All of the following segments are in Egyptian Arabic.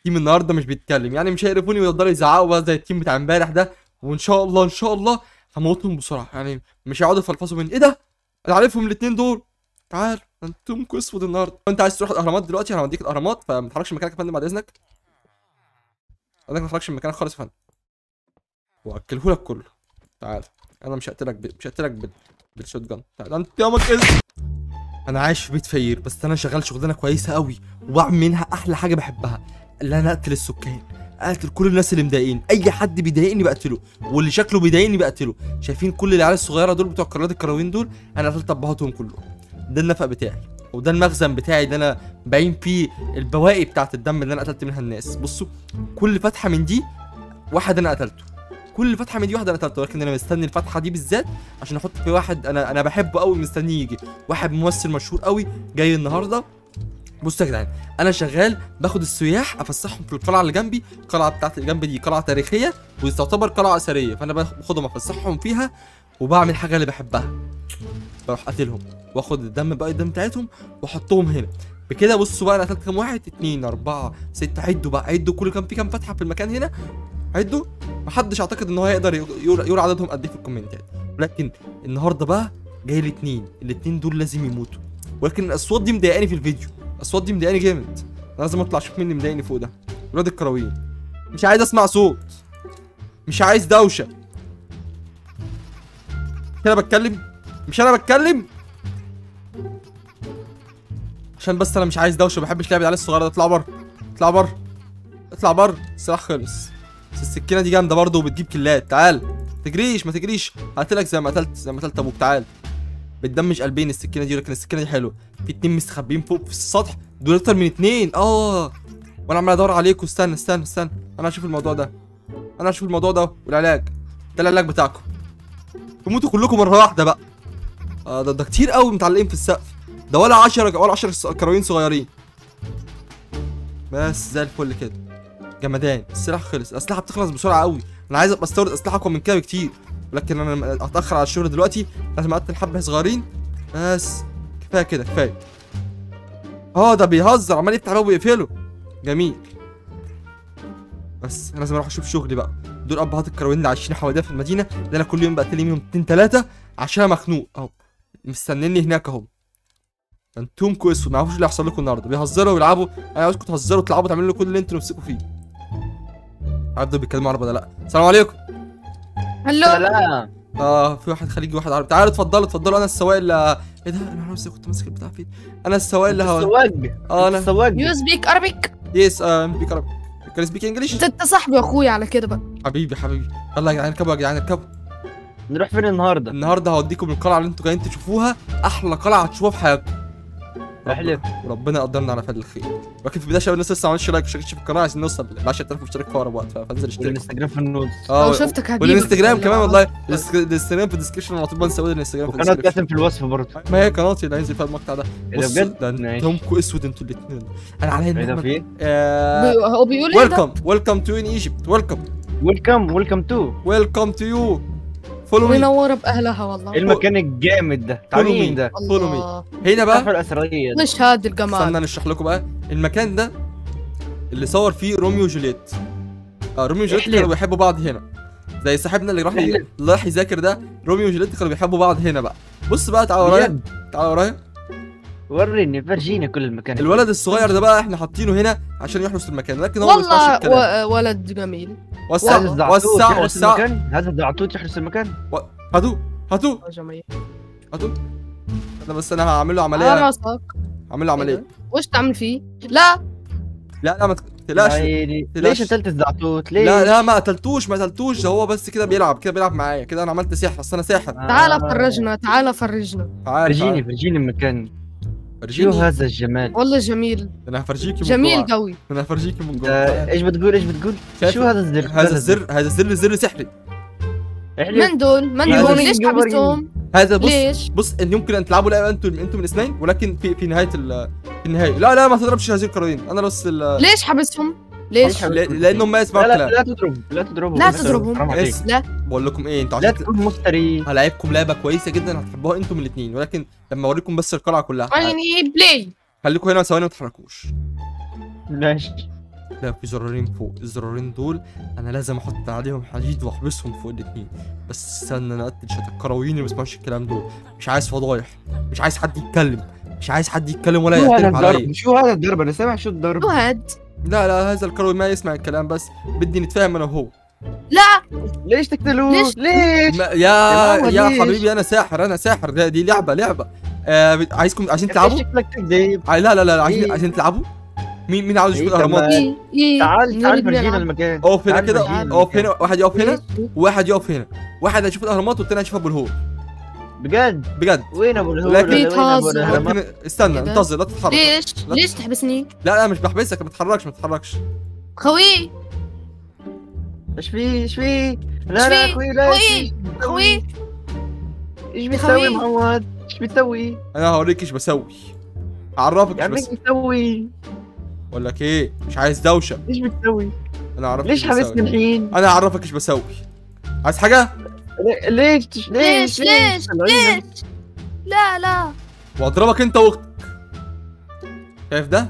تيم النهارده مش بيتكلم يعني مش هيقرفوني ويفضلوا يزعقوا بقى زي التيم بتاع امبارح ده وان شاء الله ان شاء الله هموتهم بسرعه يعني مش هيقعدوا يفلفصوا مني ايه ده انا عارفهم الاثنين دول تعال انتم اسود النهارده انت عايز تروح الاهرامات دلوقتي انا هوديك الاهرامات فما تتحركش من مكانك يا فندم بعد اذنك انا ما تتحركش من مكانك خالص يا فندم واكله لك كله تعال انا مش هقتلك ب... مش هقتلك بال... بالشوت جان تعال انت يومك إز... انا عايش في بيت فقير بس انا شغال شغلانه كويسه قوي وبعمل منها احلى حاجه بحبها اللي انا اقتل السكان اقتل كل الناس اللي مضايقين اي حد بيضايقني بقتله واللي شكله بيضايقني بقتله شايفين كل العيال الصغيره دول بتوع قناه الكراوين دول انا قتلت ابهاتهم كلهم ده النفق بتاعي وده المخزن بتاعي اللي انا باين فيه البواقي بتاعت الدم اللي انا قتلت منها الناس بصوا كل فتحه من دي واحد انا قتلته كل فتحه من دي واحد انا قتلته ولكن انا مستني الفتحه دي بالذات عشان احط في واحد انا انا بحبه قوي مستنيه يجي واحد ممثل مشهور قوي جاي النهارده بصوا يا جدعان انا شغال باخد السياح افسحهم في القلعه اللي جنبي القلعه بتاعت اللي جنبي دي قلعه تاريخيه وتعتبر قلعه اثريه فانا باخدهم افسحهم فيها وبعمل حاجه اللي بحبها بروح قاتلهم واخد الدم بقى الدم بتاعتهم واحطهم هنا بكده بصوا بقى انا قتلت كام واحد اتنين اربعة ستة عدوا بقى عدوا كل كام في كام فتحة في المكان هنا عدوا محدش اعتقد ان هو هيقدر يقول يقول عددهم قد ايه في الكومنتات ولكن النهارده بقى جاي الاتنين الاتنين دول لازم يموتوا ولكن الاصوات دي مضايقاني في الفيديو الاصوات دي مضايقاني جامد انا لازم اطلع اشوف مين اللي مضايقني فوق ده ولاد الكراوين مش عايز اسمع صوت مش عايز دوشه كده بتكلم مش انا بتكلم عشان بس انا مش عايز دوشه ما بحبش لعب العيال الصغيره ده اطلع بره اطلع بره اطلع بره السلاح خلص بس السكينه دي جامده برضه وبتجيب كلات تعال ما تجريش ما تجريش هقتلك زي ما قتلت زي ما قتلت ابوك تعال بتدمج قلبين السكينه دي ولكن السكينه دي حلوه في اتنين مستخبيين فوق في السطح دول اكتر من اتنين اه وانا عمال ادور عليكم استنى استنى استنى انا هشوف الموضوع ده انا هشوف الموضوع ده والعلاج ده العلاج بتاعكم تموتوا كلكم مره واحده بقى آه ده, ده كتير قوي متعلقين في السقف ده ولا 10 ولا 10 كراوين صغيرين بس زي الفل كده جمدان السلاح خلص الاسلحه بتخلص بسرعه قوي انا عايز ابقى استورد اسلحه اقوى من كده بكتير لكن انا اتاخر على الشغل دلوقتي لازم اقتل حبه صغيرين بس كفايه كده كفايه اه ده بيهزر عمال يفتح باب ويقفله جميل بس انا لازم اروح اشوف شغلي بقى دول ابهات الكراوين اللي عايشين حواليا في المدينه اللي انا كل يوم بقتل منهم اتنين تلاته عشان انا مخنوق اهو مستنيني هناك اهو انتم كويس ما عرفوش اللي هيحصل لكم النهارده بيهزروا ويلعبوا انا عاوزكم تهزروا وتلعبوا تعملوا كل اللي انتوا نفسكم فيه عارف دول بيتكلموا عربي ولا لا السلام عليكم هلو سلام اه في واحد خليجي واحد عربي تعالوا اتفضلوا اتفضلوا انا السواق اللي ايه ده انا نفسي كنت ماسك البتاع فين انا السواق اللي هو السواق اه انا السواق يو سبيك ارابيك يس ام بيك عربي كان سبيك انجلش انت انت صاحبي واخويا على كده بقى حبيبي حبيبي يلا يا جدعان اركبوا يا جدعان اركبوا نروح فين النهارده؟ النهارده هوديكم القلعه اللي انتوا جايين تشوفوها احلى قلعه هتشوفوها في حياتكم احلف وربنا يقدرنا على فعل الخير ولكن في البدايه شباب الناس لسه ما عملتش لايك واشتركتش في القناه عشان نوصل ل 10000 مشترك في اقرب وقت فانزل اشترك والانستجرام في النص اه لو شفتك هجيبك والانستجرام كمان والله. والله الانست- الانستجرام في الديسكربشن على طول بنسى اقول الانستجرام في وقناة الديسكربشن قاسم في الوصف برضه ما هي قناتي اللي هينزل فيها المقطع ده ايه ده بصوا بجد؟ ده ماشي. انتم اسود انتوا الاثنين انا عليا ايه ده في ايه؟ بي- هو بيقول ايه ده؟ ويلكم ويلكم تو ان ايجيبت ويلكم ويلكم ويلكم تو ويلكم تو يو فولو مي منوره باهلها والله ايه المكان الجامد ده؟ بتاع Follow me. مين ده؟ follow me. الله هنا بقى الصحراء الاسرائيليه ده. مش هاد الجمال استنى نشرح لكم بقى المكان ده اللي صور فيه روميو وجوليت اه روميو وجوليت احلف. كانوا بيحبوا بعض هنا زي صاحبنا اللي راح ي... احلف. اللي راح يذاكر ده روميو وجوليت كانوا بيحبوا بعض هنا بقى بص بقى تعالى ورايا بجد؟ تعالى ورايا وريني فرجيني كل المكان الولد الصغير ده بقى احنا حاطينه هنا عشان يحرس المكان لكن هو ما بيسمعش والله الكلام و- ولد جميل وسع هذا الزعتوت وسع يحرس وسع المكان هذا الزعتوت يحرس المكان هاتوه هاتوه جميل هاتوه انا بس انا هعمل له على عمليه راسك هعمل له عمليه وش تعمل فيه؟ لا لا لا ما تقلقش عيني. تلاش. ليش قتلت الزعتوت؟ ليش؟ لا لا ما قتلتوش ما قتلتوش ده هو بس كده بيلعب كده بيلعب معايا كده انا عملت سحر اصل انا ساحر تعال آه. فرجنا تعال فرجنا تعال فرجيني تعال. فرجيني المكان شو فرجيني هذا الجمال؟ والله جميل انا هفرجيكي من جميل جوه قوي انا هفرجيكي من جوه ده تعال. ايش بتقول ايش بتقول؟ شايف؟ شو هذا الزر؟ هذا الزر هذا الزر زر سحري احلف من دول من هذا دول مين ليش جبرين؟ حبستهم؟ هذا بص ليش؟ بص ان يمكن ان تلعبوا لعبه انتم انتم الاثنين ولكن في في نهايه ال- في النهايه لا لا ما تضربش هذه القروين انا بس ال- ليش حبستهم؟ ليش؟ ل- لانهم ما يسمعوا لا لا الكلام لا تضرب لا تضربهم لا بس تضربهم. حرام عليك. بس. لا بقول لكم ايه انتوا لا عشان تكون مفتري هلاعبكم لعبه كويسه جدا هتحبوها انتم الاثنين ولكن لما اوريكم بس القلعه كلها يعني بلاي خليكم هنا ثواني ما تتحركوش ماشي لا في زرارين فوق الزرارين دول انا لازم احط عليهم حديد واحبسهم فوق الاتنين بس استنى انا اقتل شويه الكراويين اللي ما بيسمعوش الكلام دول مش عايز فضايح مش عايز حد يتكلم مش عايز حد يتكلم ولا شو هذا يعترف عليا الضرب شو هذا الضرب انا سامع شو الضرب وهد لا لا هذا الكروي ما يسمع الكلام بس بدي نتفاهم انا وهو لا ليش تقتلوه ليش؟ ليش ما يا يا يا, ماما ليش؟ حبيبي انا ساحر انا ساحر ده- دي لعبه لعبه آه بت- عايزكم عايزين تلعبوا شكلك تكذب آه لا لا لا عايزين إيه. عايزين تلعبوا مين مين عاوز يشوف إيه، الاهرامات طب ايه ايه تعال تعال نريد فرجينا نلعب. المكان اقف هنا تعال كده فرجينا اقف المكان. هنا واحد يقف هنا ليش؟ واحد يقف هنا واحد هيشوف الاهرامات والتاني هيشوف ابو الهول بجد بجد وين ابو الهول لكن- ولا وين ابو بتهزر. الهرمات ممكن استنى كده. انتظر لا تتحرك ليش لا. ليش تحبسني لا لا مش بحبسك ما تتحركش ما تتحركش خوي ايش في ايش في لا إيش لا في؟ اخوي لا خوي خوي ايش بتسوي خوي. محمد ايش بتسوي انا هوريك ايش بسوي اعرفك يا ايش عم ايش بس بتسوي اقول لك ايه مش عايز دوشه ايش بتسوي انا اعرفك ليش إيش بسوي. حبسني الحين انا اعرفك ايش بسوي عايز حاجه ليه- ليش ليش ليش ليش لا لا واضربك انت واختك شايف ده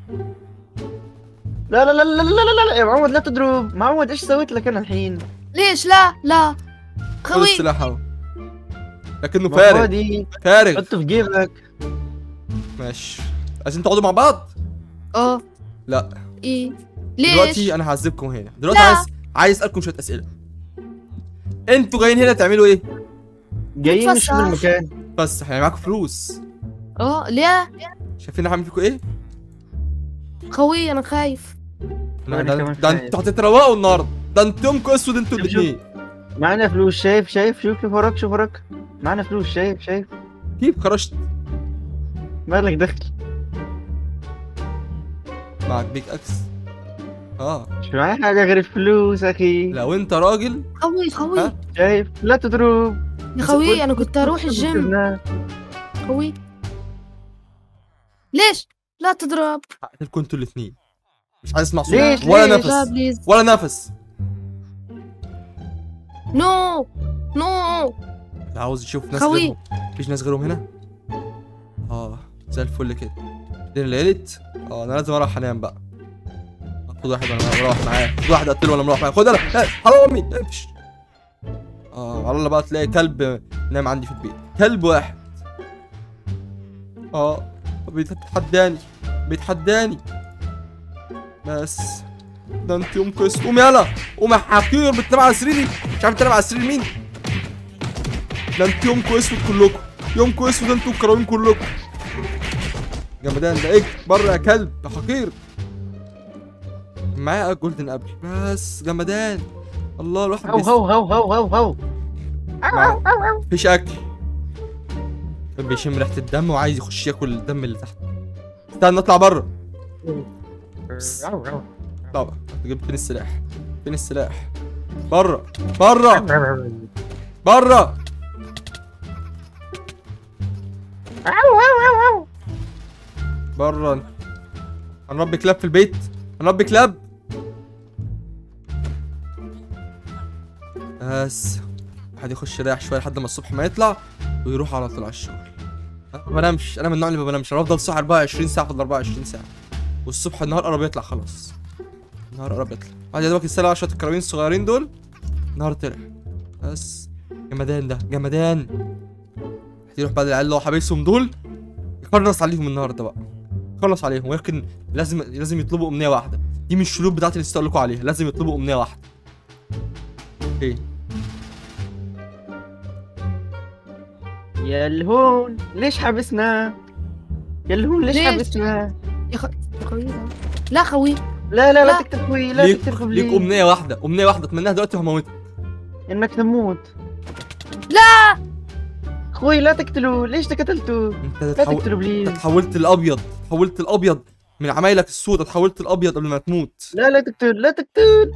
لا لا لا لا لا لا لا يا معود لا تضرب معود ايش سويت لك انا الحين ليش لا لا خذ خوي السلاح اهو لكنه فارغ فادي فارغ حطه في جيبك ماشي عايزين تقعدوا مع بعض اه لا ايه ليش دلوقتي انا هعذبكم هنا دلوقتي لا. عايز عايز اسالكم شويه اسئله انتوا جايين هنا تعملوا ايه جايين نشوف نتفسح. المكان بس يعني معاكم فلوس اه ليه شايفين انا هعمل فيكم ايه خوي انا خايف لا، وأنا ده كمان ده خايف. انتوا هتتروقوا النهارده ده انتمكم اسود انتوا شوف، شوف. الاثنين معنا فلوس شايف شايف شوف شوف وراك شوف وراك معنا فلوس شايف شايف كيف خرجت مالك دخل معك بيك اكس اه مش معايا حاجة غير الفلوس أخي لو انت راجل خوي خوي ها؟ شايف لا تضرب يا خوي انا كنت اروح الجيم سيبناه. خوي ليش لا تضرب هقتلكم انتوا الاثنين مش عايز اسمع صوت ليش؟ ولا ليش؟ لا نفس بليز ولا نفس نو نو اللي عاوز يشوف ناس خوي. غيرهم مفيش ناس غيرهم هنا اه زي الفل كده دي ليلت اه انا لازم اروح انام بقى خد واحد وانا مروح معاه خد واحد اقتله وانا مروح معاه خد انا لا، حرام امي امشي اه على الله بقى تلاقي كلب نام عندي في البيت كلب واحد اه بيتحداني بيتحداني بس ده انت يوم كويس قوم يلا قوم يا حقير بتنام على سريري مش عارف تنام على سرير مين ده انت يومكم اسود كلكم يومكم اسود انتوا الكراوين كلكم جمدان ده ايه بره يا كلب يا حقير معايا جولدن ابل بس جمدان الله الواحد هو بيس- هو هو هو هو هو مع- مفيش اكل كان بيشم ريحه الدم وعايز يخش ياكل الدم اللي تحت استنى اطلع بره طبعا جبت فين السلاح فين السلاح بره بره بره بره هنربي كلاب في البيت هنربي كلاب بس واحد يخش يريح شويه لحد ما الصبح ما يطلع ويروح على طول على الشغل انا ما بنامش انا من النوع اللي ما بنامش انا بفضل صاحي 24 ساعه في ال 24 ساعه والصبح النهار قرب يطلع خلاص النهار قرب يطلع بعد يا دوبك الساعه 10 الكراوين الصغيرين دول النهار طلع بس جمدان ده جمدان يروح بعد العيال اللي هو حابسهم دول يخلص عليهم النهارده بقى يخلص عليهم ولكن لازم لازم يطلبوا امنيه واحده دي مش الشروط بتاعتي اللي استقول لكم عليها لازم يطلبوا امنيه واحده ايه يا الهون ليش حبسنا يا الهون ليش ليش؟ حبسنا يا خ... يا خوي لا. لا خوي لا لا لا لا. تكتب خوي لا ليك تكتب ليك لي امنيه واحده امنيه واحده اتمناها دلوقتي وهموتك انك تموت لا خوي لا تقتلوا ليش قتلتوا انت لا تحول... تقتلوا انت بليز تحولت الابيض تحولت الابيض من عمايلك السوداء تحولت الابيض قبل ما تموت لا لا تقتل لا تقتل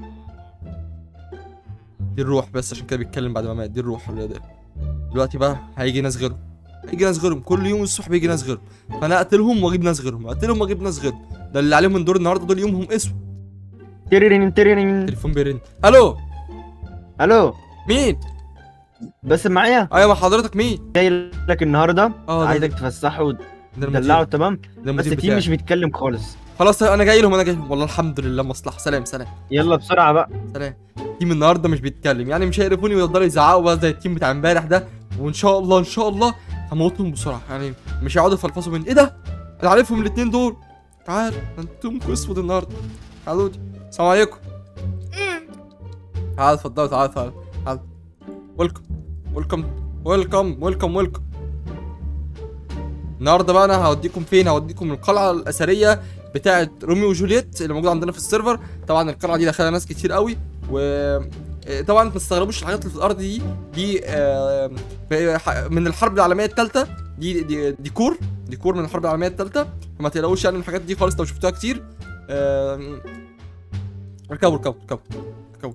دي الروح بس عشان كده بيتكلم بعد ما مات دي الروح اللي ده. دلوقتي بقى هيجي ناس غيرهم هيجي ناس غيرهم كل يوم الصبح بيجي ناس غيرهم فانا اقتلهم واجيب ناس غيرهم اقتلهم واجيب ناس غيرهم ده اللي عليهم من دور النهارده دول يومهم اسود تريرين تريرين تليفون بيرن الو الو مين بس معايا ايوه مع حضرتك مين جاي لك النهارده اه ده- عايزك تفسحه ده المدير وتدلعه تمام ده بس المدير التيم بتاعي مش بيتكلم خالص خلاص انا جاي لهم انا جاي لهم والله الحمد لله مصلحه سلام سلام يلا بسرعه بقى سلام التيم النهارده مش بيتكلم يعني مش هيقرفوني ويفضلوا يزعقوا بقى زي التيم بتاع امبارح ده وان شاء الله ان شاء الله هموتهم بسرعه يعني مش هيقعدوا يفلفصوا مني ايه ده انا عارفهم الاثنين دول تعال انتم اسود النهارده تعالوا لي السلام عليكم مم. تعال اتفضلوا تعال تعال تعال ويلكم ويلكم ويلكم ويلكم ويلكم النهارده بقى انا هوديكم فين هوديكم القلعه الاثريه بتاعه روميو وجولييت اللي موجوده عندنا في السيرفر طبعا القلعه دي دخلها ناس كتير قوي و آه، طبعا ما تستغربوش الحاجات اللي في الارض دي دي آه، ب- ح- من الحرب العالميه الثالثه دي, دي ديكور ديكور من الحرب العالميه الثالثه فما تقلقوش يعني من الحاجات دي خالص لو شفتوها كتير آه، اركبوا اركبوا اركبوا اركبوا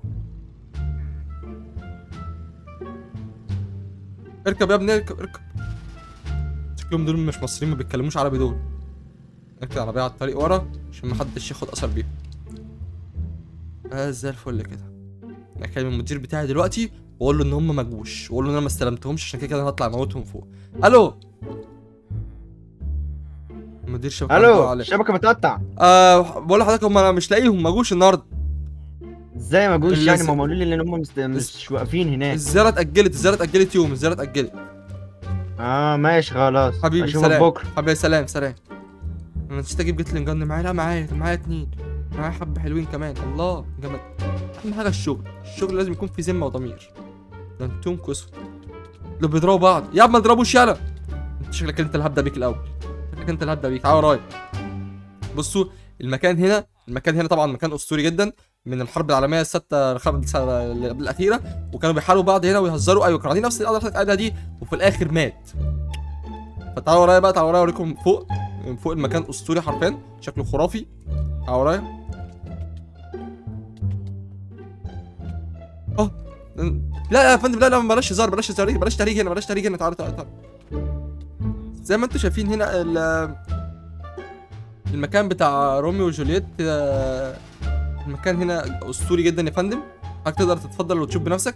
اركب يا ابني اركب اركب شكلهم دول مش مصريين ما بيتكلموش عربي دول اركب العربية على الطريق ورا عشان محدش ياخد اثر بيهم بس زي الفل كده انا هكلم المدير بتاعي دلوقتي واقول له ان هم ما جوش واقول له ان انا ما استلمتهمش عشان كده كده هطلع اموتهم فوق الو المدير شبكة عنده الو عليه. الشبكه بتقطع آه بقول لحضرتك هم انا مش لاقيهم ما جوش النهارده ازاي ما جوش اللي يعني س- ما هم قالوا لي ان هم مست... مش واقفين هناك الزيارة اتأجلت الزيارة اتأجلت يوم الزيارة اتأجلت اه ماشي خلاص حبيبي اشوفك سلام بكره حبيبي سلام سلام انا نسيت اجيب جيتلين جن معايا لا معايا معايا اتنين معايا حبة حلوين كمان الله جامد اهم حاجة الشغل الشغل لازم يكون فيه ذمة وضمير ده انتم كسر اللي بيضربوا بعض يا ما تضربوش يلا انت شكلك انت اللي هبدأ بيك الاول شكلك انت اللي هبدأ بيك تعال ورايا بصوا المكان هنا المكان هنا طبعا مكان اسطوري جدا من الحرب العالميه السادسه الخامسه اللي قبل الاخيره وكانوا بيحاربوا بعض هنا ويهزروا ايوه كانوا قاعدين نفس القعده اللي حضرتك قاعدها دي وفي الاخر مات فتعالوا ورايا بقى تعالوا ورايا اوريكم فوق من فوق المكان اسطوري حرفيا شكله خرافي تعالوا ورايا اه لا لا يا فندم لا لا بلاش هزار بلاش هزار بلاش تهريج هنا بلاش تهريج هنا تعالوا تعالوا تعالوا زي ما انتم شايفين هنا ال- المكان بتاع روميو وجولييت آه، المكان هنا اسطوري جدا يا فندم حضرتك تقدر تتفضل وتشوف بنفسك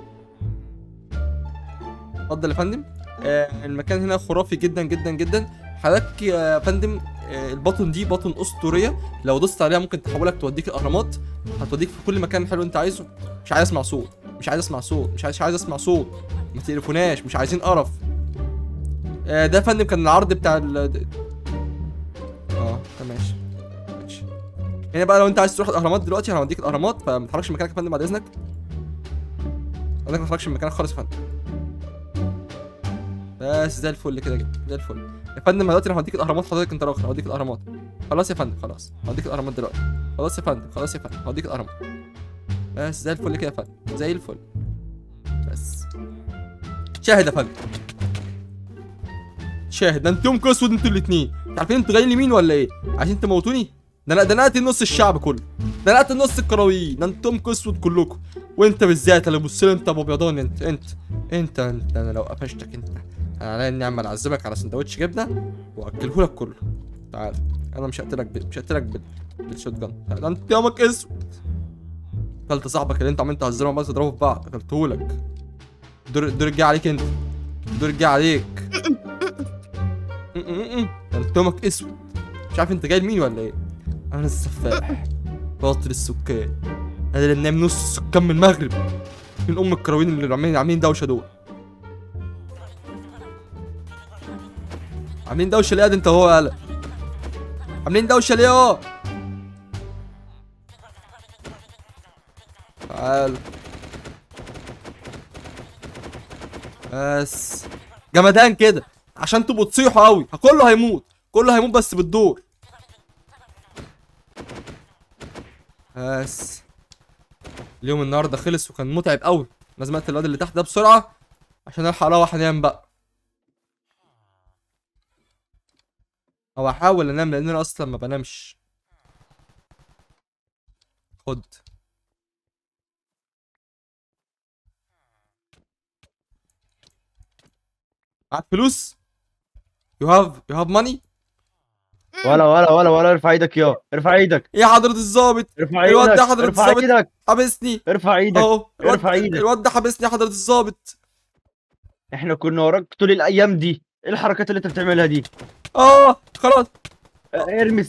اتفضل يا فندم آه، المكان هنا خرافي جدا جدا جدا حضرتك يا فندم آه، البطن دي بطن اسطوريه لو دوست عليها ممكن تحولك توديك الاهرامات هتوديك في كل مكان حلو انت عايزه مش عايز اسمع صوت مش عايز اسمع صوت مش عايز مش عايز اسمع صوت ما تقرفوناش مش عايزين قرف آه، ده يا فندم كان العرض بتاع ال اه ده ماشي ماشي هنا بقى لو انت عايز تروح الاهرامات دلوقتي انا هوديك الاهرامات فما تتحركش من مكانك يا فندم بعد اذنك حضرتك ما تتحركش من مكانك خالص يا فندم بس زي الفل كده كده زي الفل يا فندم دلوقتي انا هوديك الاهرامات حضرتك انت راخر هوديك الاهرامات خلاص يا فندم خلاص هوديك الاهرامات دلوقتي خلاص يا فندم خلاص يا فندم هوديك الاهرامات بس زي الفل كده يا فندم زي الفل بس شاهد يا فندم شاهد ده انتم اسود انتوا الاثنين عارفين انتوا جايين لمين ولا ايه عايزين تموتوني ده انا ده انا قاتل نص الشعب كله ده انا قاتل نص الكرويين ده انتم اسود كلكم وانت بالذات اللي بص لي انت ابو بيضان انت انت انت انت انا لو قفشتك انت انا عليا اني اعمل اعذبك على سندوتش جبنه واكله لك كله تعال انا مش هقتلك ب... مش هقتلك بال... بالشوت جان ده انت يومك اسود قتلت صاحبك اللي انت عمال تهزره وعمال تضربه في بعض قتلته لك دور الدور الجاي عليك انت الدور الجاي عليك م- م- م. ده انت يومك اسود مش عارف انت جاي لمين ولا ايه انا السفاح باطل السكان انا اللي منام نص السكان من المغرب من ام الكراوين اللي عاملين عاملين دوشه دول عاملين دوشه ليه يا ده انت هو يالا عاملين دوشه ليه اه تعال بس جمدان كده عشان تبقوا تصيحوا قوي كله هيموت كله هيموت بس بالدور بس اليوم النهارده خلص وكان متعب قوي لازم اقتل الواد اللي تحت ده بسرعه عشان الحق اروح انام بقى او احاول انام لان انا اصلا ما بنامش خد معاك فلوس يو هاف يو هاف ماني ولا ولا ولا ولا ارفع ايدك يا ارفع ايدك يا حضرة الظابط ارفع الواد ده ايدك حضرة ارفع الظابط. ايدك حبسني ارفع ايدك اهو الواد- ارفع ايدك. الواد ده حبسني يا حضرة الظابط احنا كنا وراك طول الايام دي ايه الحركات اللي انت بتعملها دي اه خلاص اه، ارمي